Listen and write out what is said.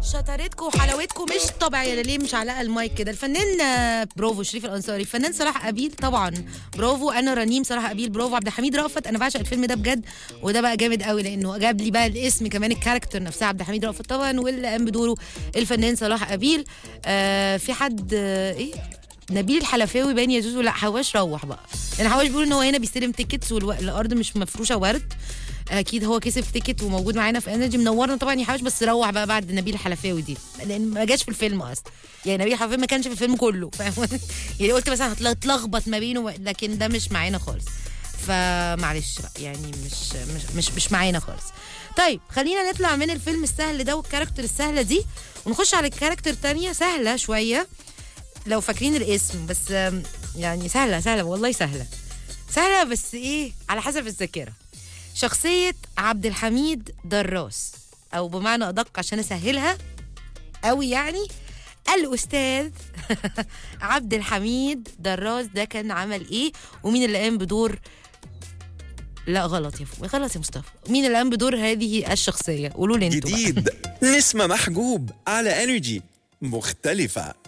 شطارتكم وحلاوتكم مش طبيعيه أنا ليه مش علاقه المايك كده الفنان آه، برافو شريف الانصاري الفنان صلاح ابيل طبعا برافو انا رنيم صلاح ابيل برافو عبد الحميد رأفت انا بعشق الفيلم ده بجد وده بقى جامد قوي لانه جاب لي بقى الاسم كمان الكاركتر نفسها عبد الحميد رأفت طبعا واللي قام بدوره الفنان صلاح ابيل آه في حد آه ايه نبيل الحلفاوي باين يا زوزو لا حواش روح بقى لان حواش بيقول ان هو هنا بيستلم تيكتس والارض مش مفروشه ورد اكيد هو كسب تيكت وموجود معانا في انرجي منورنا طبعا يا حواش بس روح بقى بعد نبيل الحلفاوي دي لان ما جاش في الفيلم اصلا يعني نبيل الحلفاوي ما كانش في الفيلم كله فاهم يعني قلت مثلا هتلخبط ما بينه و- لكن ده مش معانا خالص فمعلش بقى يعني مش مش مش, مش معانا خالص طيب خلينا نطلع من الفيلم السهل ده والكاركتر السهله دي ونخش على الكاركتر تانية سهله شويه لو فاكرين الاسم بس آم، يعني سهله سهله والله سهله سهله بس ايه على حسب الذاكره شخصيه عبد الحميد دراس او بمعنى ادق عشان اسهلها قوي يعني الاستاذ عبد الحميد دراس ده كان عمل ايه ومين اللي قام بدور لا غلط يا فوق غلط يا مصطفى مين اللي قام بدور هذه الشخصيه قولوا لي انتوا بقى. جديد نسمة محجوب على انرجي مختلفة